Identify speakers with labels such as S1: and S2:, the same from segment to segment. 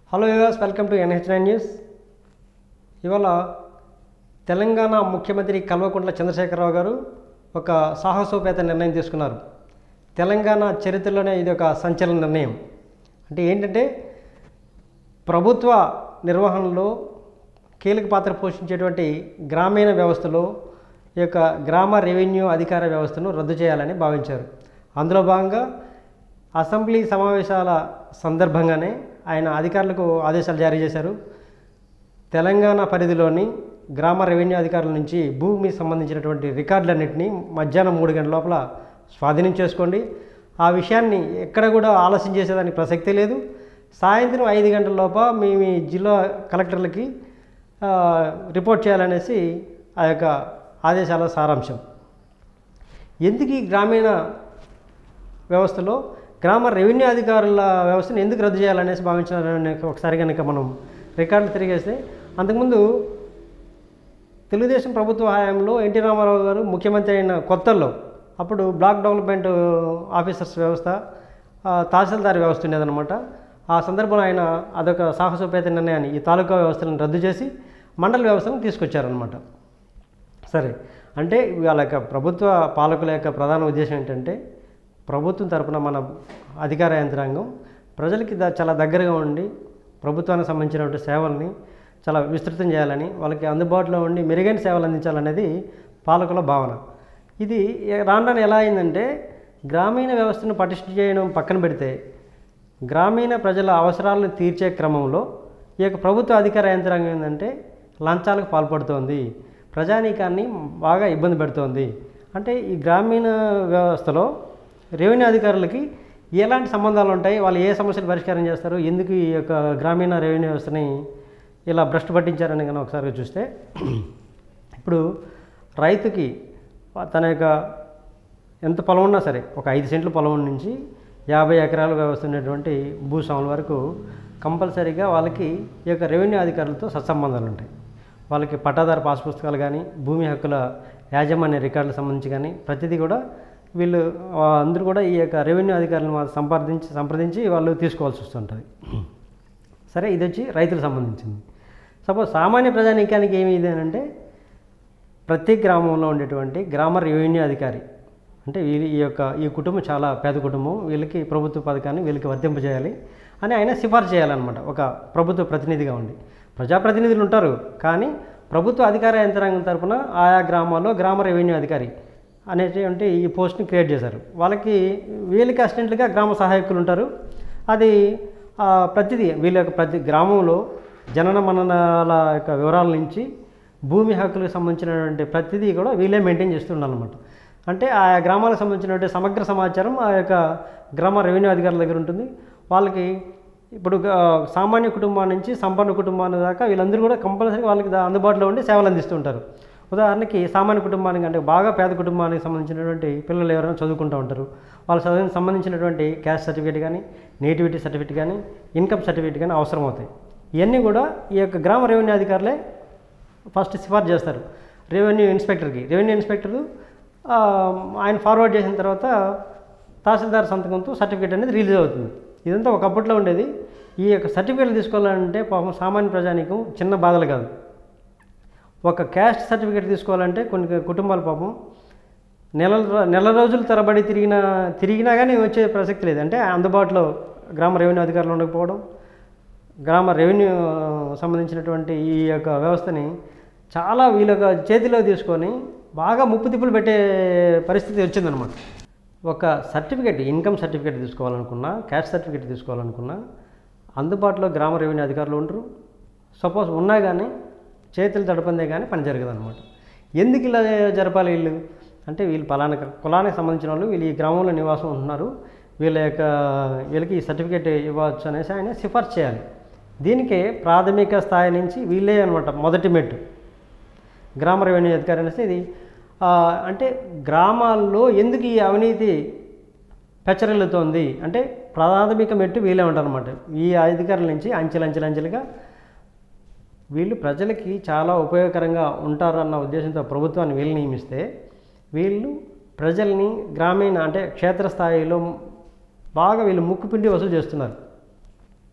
S1: hello yours welcome to NH nine news ఇవాళ తెలంగాణ ముఖ్యమంత్రి కల్వకుంట్ల చంద్రశేఖరరావు గారు ఒక సాహసోపేత నిర్ణయం తీసుకున్నారు తెలంగాణ చరిత్రలోనే ఇది ఒక సంచలన నిర్ణయం అంటే ఏంటంటే ప్రభుత్వ నిర్వహణలో కీలక పాత్ర పోషించేటువంటి గ్రామీణ వ్యవస్థలో ఈ యొక్క గ్రామ రెవెన్యూ అధికార వ్యవస్థను రద్దు చేయాలని భావించారు అందులో భాగంగా అసెంబ్లీ సమావేశాల సందర్భంగానే ఆయన అధికారులకు ఆదేశాలు జారీ చేశారు తెలంగాణ పరిధిలోని గ్రామ రెవెన్యూ అధికారుల నుంచి భూమికి సంబంధించినటువంటి రికార్డులన్నింటినీ మధ్యాహ్నం మూడు గంటల లోపల స్వాధీనం చేసుకోండి ఆ విషయాన్ని ఎక్కడ కూడా ఆలస్యం చేసేదానికి ప్రసక్తి లేదు సాయంత్రం ఐదు గంటల లోప మీ మీ జిల్లా కలెక్టర్లకి ఆ, రిపోర్ట్ చేయాలనేసి ఆ యొక్క ఆదేశాల సారాంశం ఎందుకు ఈ గ్రామీణ వ్యవస్థలో గ్రామ రెవెన్యూ అధికారుల వ్యవస్థను ఎందుకు రద్దు చేయాలనేసి భావించాలని ఒకసారి కనుక మనం రికార్డులు తిరిగేస్తే అంతకుముందు తెలుగుదేశం ప్రభుత్వ హయాంలో ఎన్టీ రామారావు గారు ముఖ్యమంత్రి అయిన కొత్తల్లో అప్పుడు బ్లాక్ డెవలప్మెంట్ ఆఫీసర్స్ వ్యవస్థ ఆ, తహసీల్దార్ వ్యవస్థ ఉండేదన్నమాట ఆ సందర్భంలో ఆయన అదొక సాహసోపేత నిర్ణయాన్ని ఈ తాలూకా వ్యవస్థలను రద్దు చేసి మండల వ్యవస్థను తీసుకొచ్చారనమాట సరే అంటే వాళ్ళ యొక్క ప్రభుత్వ పాలకుల యొక్క ప్రధాన ఉద్దేశం ఏంటంటే ప్రభుత్వం తరపున మన అధికార యంత్రాంగం ప్రజలకి ద- చాలా దగ్గరగా ఉండి ప్రభుత్వానికి సంబంధించినటువంటి సేవల్ని చాలా విస్తృతం చేయాలని వాళ్ళకి అందుబాటులో ఉండి మెరుగైన సేవలు అందించాలనేది పాలకుల భావన ఇది ఏ- రాను రాను ఎలా అయిందంటే గ్రామీణ వ్యవస్థను పటిష్ట చేయడం పక్కన పెడితే గ్రామీణ ప్రజల అవసరాలను తీర్చే క్రమంలో ఈ యొక్క ప్రభుత్వ అధికార యంత్రాంగం ఏంటంటే లంచాలకు పాల్పడుతోంది ప్రజానీకాన్ని బాగా ఇబ్బంది పెడుతోంది అంటే ఈ గ్రామీణ వ్యవస్థలో రెవెన్యూ అధికారులకి ఎలాంటి సంబంధాలు ఉంటాయి వాళ్ళు ఏ సమస్యలు పరిష్కారం చేస్తారు ఎందుకు ఈ యొక్క గ్రామీణ రెవెన్యూ వ్యవస్థని ఇలా భ్రష్టు పట్టించారని కనుక ఒకసారి చూస్తే ఇప్పుడు రైతుకి తన యొక్క ఎంత పొలం ఉన్నా సరే ఒక ఐదు సెంట్ల పొలం నుంచి యాభై ఎకరాలు వస్తున్నటువంటి భూస్వాముల వరకు కంపల్సరీగా వాళ్ళకి ఈ యొక్క రెవెన్యూ అధికారులతో సత్సంబంధాలు ఉంటాయి వాళ్ళకి పట్టాదారు పాస్ పుస్తకాలు కానీ భూమి హక్కుల యాజమాన్య రికార్డులకు సంబంధించి కానీ ప్రతిదీ కూడా వీళ్ళు ఆ, అందరూ కూడా ఈ యొక్క రెవెన్యూ అధికారులను వాళ్ళు సంప్రదించి సంప్రదించి వాళ్ళు తీసుకోవాల్సి వస్తుంటుంది సరే ఇది వచ్చి రైతులకు సంబంధించింది సపోజ్ సామాన్య ప్రజానీకానికి ఏమి ఇది అని అంటే ప్రతి గ్రామంలో ఉండేటువంటి గ్రామ రెవెన్యూ అధికారి అంటే వీళ్ళ ఈ యొక్క ఈ కుటుంబం చాలా పేద కుటుంబం వీళ్ళకి ప్రభుత్వ పథకాన్ని వీళ్ళకి వర్తింపజేయాలి అని ఆయన సిఫార్సు చేయాలన్నమాట ఒక ప్రభుత్వ ప్రతినిధిగా ఉండి ప్రజాప్రతినిధులు ఉంటారు కానీ ప్రభుత్వ అధికార యంత్రాంగం తరపున ఆయా గ్రామాల్లో గ్రామ రెవెన్యూ అధికారి అనేటువంటి ఈ పోస్ట్ని క్రియేట్ చేశారు వాళ్ళకి వీళ్ళకి అసిస్టెంట్లుగా గ్రామ సహాయకులు ఉంటారు అది ఆ, ప్రతిదీ వీళ్ళ యొక్క ప్రతి గ్రామంలో జనన మననాల యొక్క వివరాల నుంచి భూమి హక్కులకు సంబంధించినటువంటి ప్రతిదీ కూడా వీళ్ళే మెయింటైన్ చేస్తుండాలన్నమాట అంటే ఆ గ్రామాలకు సంబంధించినటువంటి సమగ్ర సమాచారం ఆ యొక్క గ్రామ రెవెన్యూ అధికారుల దగ్గర ఉంటుంది వాళ్ళకి ఇప్పుడు ఆ, సామాన్య కుటుంబాల నుంచి సంపన్న కుటుంబాల దాకా వీళ్ళందరూ కూడా కంపల్సరీ వాళ్ళకి దా- అందుబాటులో ఉండి సేవలు అందిస్తుంటారు ఉదాహరణకి సామాన్య కుటుంబానికి అంటే బాగా పేద కుటుంబానికి సంబంధించినటువంటి పిల్లలు ఎవరైనా చదువుకుంటూ ఉంటారు వాళ్ళ చదువుకి సంబంధించినటువంటి క్యాస్ట్ సర్టిఫికేట్ కానీ నేటివిటీ సర్టిఫికేట్ కానీ ఇన్కమ్ సర్టిఫికేట్ కానీ అవసరం అవుతాయి ఇవన్నీ కూడా ఈ యొక్క గ్రామ రెవెన్యూ అధికారులే ఫస్ట్ సిఫార్సు చేస్తారు రెవెన్యూ ఇన్స్పెక్టర్కి రెవెన్యూ ఇన్స్పెక్టరు ఆ, ఆయన ఫార్వర్డ్ చేసిన తర్వాత తహసీల్దార్ సంతకంతో సర్టిఫికేట్ అనేది రిలీజ్ అవుతుంది ఇదంతా ఒకప్పట్లో ఉండేది ఈ యొక్క సర్టిఫికేట్లు తీసుకోవాలంటే పాపం సామాన్య ప్రజానికం చిన్న బాధలు కాదు ఒక క్యాస్ట్ సర్టిఫికేట్ తీసుకోవాలంటే కొన్ని కుటుంబాల పాపం నెల నెల రోజులు తరబడి తిరిగిన తిరిగినా కానీ వచ్చే ప్రసక్తి లేదు అంటే అందుబాటులో గ్రామ రెవెన్యూ అధికారులు ఉండకపోవడం గ్రామ రెవెన్యూ సంబంధించినటువంటి ఈ యొక్క వ్యవస్థని చాలా వీళ్ళ యొక్క చేతిలో తీసుకొని బాగా ముప్పు తిప్పులు పెట్టే పరిస్థితి వచ్చిందనమాట ఒక సర్టిఫికేట్ ఇన్కమ్ సర్టిఫికేట్ తీసుకోవాలనుకున్నా క్యాస్ట్ సర్టిఫికేట్ తీసుకోవాలనుకున్నా అందుబాటులో గ్రామ రెవెన్యూ అధికారులు ఉండరు సపోజ్ ఉన్నా కానీ చేతులు తడపందే కానీ పని జరగదు అనమాట ఎందుకు ఇలా జరపాలి వీళ్ళు అంటే వీళ్ళు పలానా కులానికి సంబంధించిన వాళ్ళు వీళ్ళు ఈ గ్రామంలో నివాసం ఉంటున్నారు వీళ్ళ యొక్క వీళ్ళకి ఈ సర్టిఫికేట్ ఇవ్వచ్చు అనేసి ఆయన సిఫార్సు చేయాలి దీనికే ప్రాథమిక స్థాయి నుంచి వీళ్ళే అనమాట మొదటి మెట్టు గ్రామ రెవెన్యూ అధికారి అనేసి ఇది ఆ, అంటే గ్రామాల్లో ఎందుకు ఈ అవినీతి పెచ్చరిల్లుతోంది అంటే ప్రాథమిక మెట్టు వీళ్ళే ఉంటారన్నమాట ఈ అధికారుల నుంచి అంచెలంచెలంచెలుగా వీళ్ళు ప్రజలకి చాలా ఉపయోగకరంగా ఉంటారు అన్న ఉద్దేశంతో ప్రభుత్వాన్ని వీళ్ళు నియమిస్తే వీళ్ళు ప్రజల్ని గ్రామీణ అంటే క్షేత్రస్థాయిలో బాగా వీళ్ళు ముక్కు పిండి వసూలు చేస్తున్నారు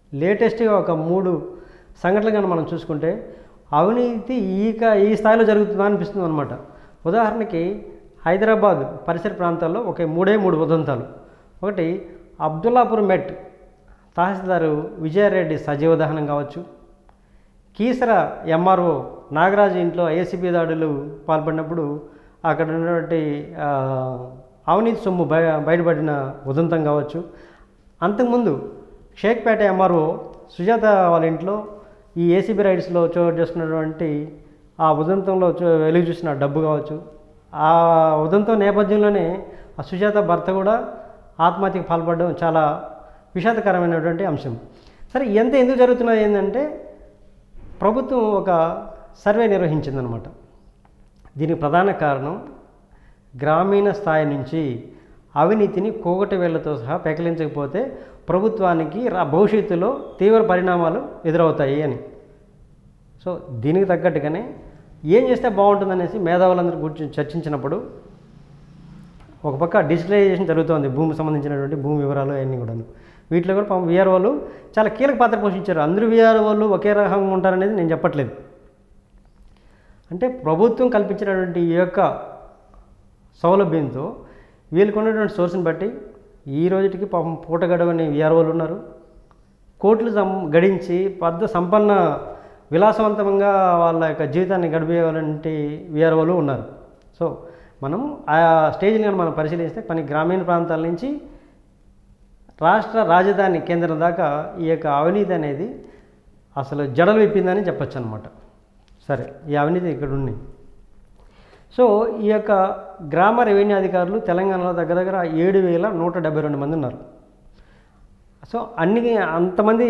S1: లేటెస్ట్గా ఒక మూడు సంఘటనలు కానీ మనం చూసుకుంటే అవినీతి ఈ క- ఈ స్థాయిలో జరుగుతుందా అనిపిస్తుంది అనమాట ఉదాహరణకి హైదరాబాద్ పరిసర ప్రాంతాల్లో ఒక మూడే మూడు ఉదంతాలు ఒకటి అబ్దుల్లాపూర్ మెట్ తహసీల్దారు విజయారెడ్డి సజీవ దహనం కావచ్చు కీసర ఎంఆర్ఓ నాగరాజు ఇంట్లో ఏసీబీ దాడులు పాల్పడినప్పుడు అక్కడ ఉన్నటువంటి ఆ, అవినీతి సొమ్ము బయ బయటపడిన ఉదంతం కావచ్చు అంతకుముందు షేక్పేట ఎంఆర్ఓ సుజాత వాళ్ళ ఇంట్లో ఈ ఏసీబీ రైడ్స్లో చోటు చేసుకున్నటువంటి ఆ ఉదంతంలో చో- వెలుగు చూసిన డబ్బు కావచ్చు ఆ ఉదంతం నేపథ్యంలోనే ఆ సుజాత భర్త కూడా ఆత్మహత్యకు పాల్పడడం చాలా విషాదకరమైనటువంటి అంశం సరే ఎంత ఎందుకు జరుగుతున్నది ఏంటంటే ప్రభుత్వం ఒక సర్వే నిర్వహించిందనమాట దీనికి ప్రధాన కారణం గ్రామీణ స్థాయి నుంచి అవినీతిని కోగటి వేళ్లతో సహా పెకిలించకపోతే ప్రభుత్వానికి రా భవిష్యత్తులో తీవ్ర పరిణామాలు ఎదురవుతాయి అని సో దీనికి తగ్గట్టుగానే ఏం చేస్తే బాగుంటుందనేసి మేధావులందరూ కూర్చొని చర్చించినప్పుడు ఒక పక్క డిజిటలైజేషన్ జరుగుతోంది భూమికి సంబంధించినటువంటి భూమి వివరాలు అవన్నీ కూడాను వీటిలో కూడా పాపం విఆర్ఓలు చాలా కీలక పాత్ర పోషించారు అందరూ విఆర్ఓలు ఒకే రకంగా ఉంటారనేది నేను చెప్పట్లేదు అంటే ప్రభుత్వం కల్పించినటువంటి ఈ యొక్క సౌలభ్యంతో వీళ్ళకు ఉన్నటువంటి సోర్స్ని బట్టి ఈ రోజుకి పాపం పూట గడవని విఆర్ఓలు ఉన్నారు కోట్లు సం గడించి పెద్ద సంపన్న విలాసవంతంగా వాళ్ళ యొక్క జీవితాన్ని గడిపేవాలంటే విఆర్ఓలు ఉన్నారు సో మనం ఆ స్టేజ్ని కానీ మనం పరిశీలిస్తే కొన్ని గ్రామీణ ప్రాంతాల నుంచి రాష్ట్ర రాజధాని కేంద్రం దాకా ఈ యొక్క అవినీతి అనేది అసలు జడలు విప్పిందని చెప్పొచ్చు అనమాట సరే ఈ అవినీతి ఇక్కడ ఉన్నాయి సో ఈ యొక్క గ్రామ రెవెన్యూ అధికారులు తెలంగాణలో దగ్గర దగ్గర ఏడు వేల నూట డెబ్బై రెండు మంది ఉన్నారు సో అన్ని అంతమంది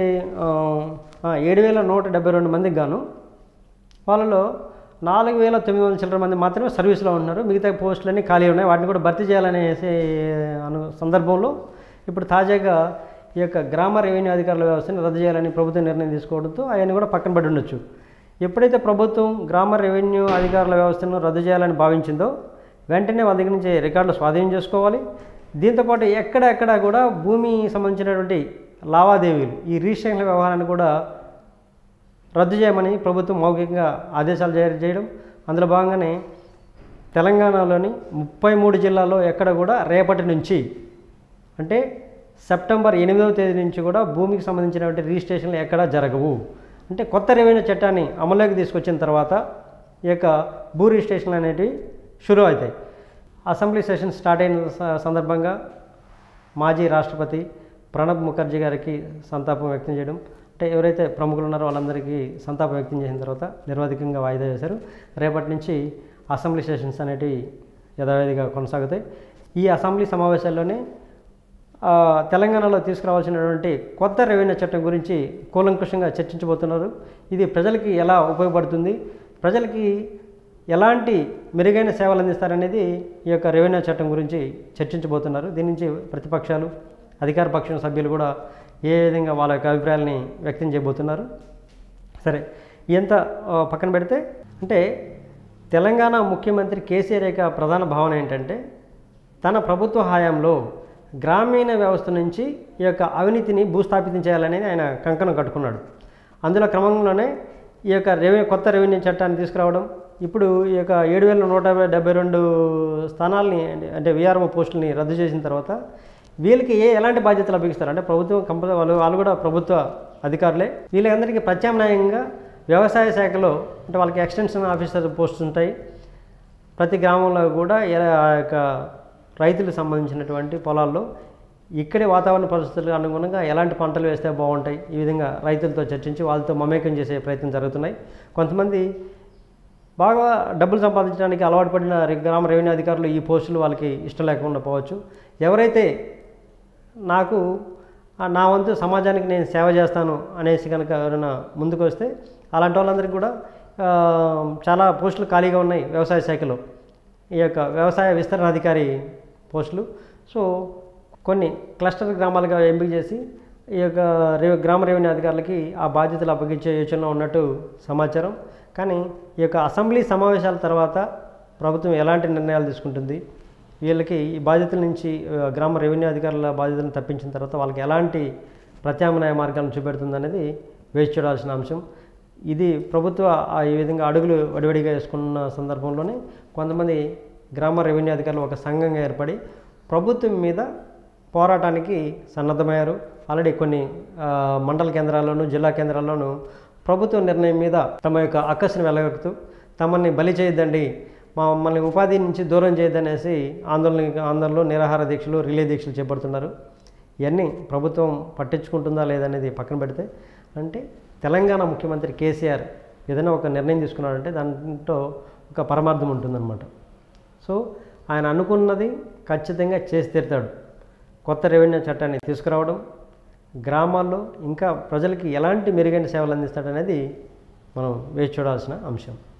S1: ఏడు వేల నూట డెబ్బై రెండు మందికి గాను వాళ్ళలో నాలుగు వేల తొమ్మిది వందల చిల్లర మంది మాత్రమే సర్వీస్లో ఉన్నారు మిగతా పోస్టులన్నీ ఖాళీ ఉన్నాయి వాటిని కూడా భర్తీ చేయాలనేసి అను సందర్భంలో ఇప్పుడు తాజాగా ఈ యొక్క గ్రామ రెవెన్యూ అధికారుల వ్యవస్థని రద్దు చేయాలని ప్రభుత్వం నిర్ణయం తీసుకోవడంతో అవన్నీ కూడా పక్కన పడి ఉండొచ్చు ఎప్పుడైతే ప్రభుత్వం గ్రామ రెవెన్యూ అధికారుల వ్యవస్థను రద్దు చేయాలని భావించిందో వెంటనే వాళ్ళ దగ్గర నుంచి రికార్డులు స్వాధీనం చేసుకోవాలి దీంతోపాటు ఎక్కడెక్కడ కూడా భూమి సంబంధించినటువంటి లావాదేవీలు ఈ రిజిస్ట్రేషన్ల వ్యవహారాన్ని కూడా రద్దు చేయమని ప్రభుత్వం మౌఖికంగా ఆదేశాలు జారీ చేయడం అందులో భాగంగానే తెలంగాణలోని ముప్పై మూడు జిల్లాల్లో ఎక్కడ కూడా రేపటి నుంచి అంటే సెప్టెంబర్ ఎనిమిదవ తేదీ నుంచి కూడా భూమికి సంబంధించినటువంటి రిజిస్ట్రేషన్లు ఎక్కడా జరగవు అంటే కొత్త రెవెన్యూ చట్టాన్ని అమలులోకి తీసుకొచ్చిన తర్వాత ఈ యొక్క భూ రిజిస్ట్రేషన్లు అనేటివి షురూ అవుతాయి అసెంబ్లీ సెషన్ స్టార్ట్ అయిన స- సందర్భంగా మాజీ రాష్ట్రపతి ప్రణబ్ ముఖర్జీ గారికి సంతాపం వ్యక్తం చేయడం అంటే ఎవరైతే ప్రముఖులు ఉన్నారో వాళ్ళందరికీ సంతాపం వ్యక్తం చేసిన తర్వాత నిర్వాధికంగా వాయిదా వేశారు రేపటి నుంచి అసెంబ్లీ సెషన్స్ అనేటివి యథావిధిగా కొనసాగుతాయి ఈ అసెంబ్లీ సమావేశాల్లోనే ఆ, తెలంగాణలో తీసుకురావాల్సినటువంటి కొత్త రెవెన్యూ చట్టం గురించి కూలంకుషంగా చర్చించబోతున్నారు ఇది ప్రజలకి ఎలా ఉపయోగపడుతుంది ప్రజలకి ఎలాంటి మెరుగైన సేవలు అందిస్తారనేది ఈ యొక్క రెవెన్యూ చట్టం గురించి చర్చించబోతున్నారు దీని నుంచి ప్రతిపక్షాలు అధికార పక్షం సభ్యులు కూడా ఏ విధంగా వాళ్ళ యొక్క అభిప్రాయాలని వ్యక్తం చేయబోతున్నారు సరే ఎంత ఆ, పక్కన పెడితే అంటే తెలంగాణ ముఖ్యమంత్రి కేసీఆర్ యొక్క ప్రధాన భావన ఏంటంటే తన ప్రభుత్వ హయాంలో గ్రామీణ వ్యవస్థ నుంచి ఈ యొక్క అవినీతిని భూస్థాపితం చేయాలనేది ఆయన కంకణం కట్టుకున్నాడు అందులో క్రమంలోనే ఈ యొక్క రెవెన్యూ కొత్త రెవెన్యూ చట్టాన్ని తీసుకురావడం ఇప్పుడు ఈ యొక్క ఏడు వేల నూట డెబ్బై రెండు స్థానాల్ని అంటే- అంటే విఆర్ఓ పోస్టుల్ని రద్దు చేసిన తర్వాత వీళ్ళకి ఏ ఎలాంటి బాధ్యతలు అప్పగిస్తారు అంటే ప్రభుత్వం కంపల్ వాళ్ళు వాళ్ళు కూడా ప్రభుత్వ అధికారులే వీళ్ళందరికీ ప్రత్యామ్నాయంగా వ్యవసాయ శాఖలో అంటే వాళ్ళకి ఎక్స్టెన్షన్ ఆఫీసర్ పోస్ట్స్ ఉంటాయి ప్రతి గ్రామంలో కూడా ఏ- ఆ యొక్క రైతులకు సంబంధించినటువంటి పొలాల్లో ఇక్కడే వాతావరణ పరిస్థితులకు అనుగుణంగా ఎలాంటి పంటలు వేస్తే బాగుంటాయి ఈ విధంగా రైతులతో చర్చించి వాళ్ళతో మమేకం చేసే ప్రయత్నం జరుగుతున్నాయి కొంతమంది బాగా డబ్బులు సంపాదించడానికి అలవాటు పడిన రె- గ్రామ రెవెన్యూ అధికారులు ఈ పోస్టులు వాళ్ళకి ఇష్టం లేకుండా పోవచ్చు ఎవరైతే నాకు ఆ, నా వంతు సమాజానికి నేను సేవ చేస్తాను అనేసి కనుక ఎవరైనా ముందుకు వస్తే అలాంటి వాళ్ళందరికీ కూడా ఆ, చాలా పోస్టులు ఖాళీగా ఉన్నాయి వ్యవసాయ శాఖలో ఈ యొక్క వ్యవసాయ విస్తరణ అధికారి పోస్టులు సో కొన్ని క్లస్టర్ గ్రామాలుగా ఎంపిక చేసి ఈ యొక్క రెవె- గ్రామ రెవెన్యూ అధికారులకి ఆ బాధ్యతలు అప్పగించే యోచనలో ఉన్నట్టు సమాచారం కానీ ఈ యొక్క అసెంబ్లీ సమావేశాల తర్వాత ప్రభుత్వం ఎలాంటి నిర్ణయాలు తీసుకుంటుంది వీళ్ళకి ఈ బాధ్యతల నుంచి ఆ, గ్రామ రెవెన్యూ అధికారుల బాధ్యతలను తప్పించిన తర్వాత వాళ్ళకి ఎలాంటి ప్రత్యామ్నాయ మార్గాలను చూపెడుతుందనేది వేచి చూడాల్సిన అంశం ఇది ప్రభుత్వ ఆ ఈ విధంగా అడుగులు వడివడిగా వేసుకున్న సందర్భంలోనే కొంతమంది గ్రామ రెవెన్యూ అధికారులు ఒక సంఘంగా ఏర్పడి ప్రభుత్వం మీద పోరాటానికి సన్నద్ధమయ్యారు ఆల్రెడీ కొన్ని ఆ, మండల కేంద్రాల్లోనూ జిల్లా కేంద్రాల్లోనూ ప్రభుత్వ నిర్ణయం మీద తమ యొక్క అక్కసును వెళ్ళగక్కుతూ తమని బలి చేయొద్దండి మమ్మల్ని ఉపాధి నుంచి దూరం చేయొద్దనేసి ఆందోళన ఆందోళనలు నిరాహార దీక్షలు రిలే దీక్షలు చేపడుతున్నారు ఇవన్నీ ప్రభుత్వం పట్టించుకుంటుందా లేదనేది పక్కన పెడితే అంటే తెలంగాణ ముఖ్యమంత్రి కేసీఆర్ ఏదైనా ఒక నిర్ణయం తీసుకున్నాడంటే దాంట్లో ఒక పరమార్థం ఉంటుందన్నమాట సో ఆయన అనుకున్నది ఖచ్చితంగా చేసి తీరుతాడు కొత్త రెవెన్యూ చట్టాన్ని తీసుకురావడం గ్రామాల్లో ఇంకా ప్రజలకి ఎలాంటి మెరుగైన సేవలు అందిస్తాడనేది మనం వేచి చూడాల్సిన అంశం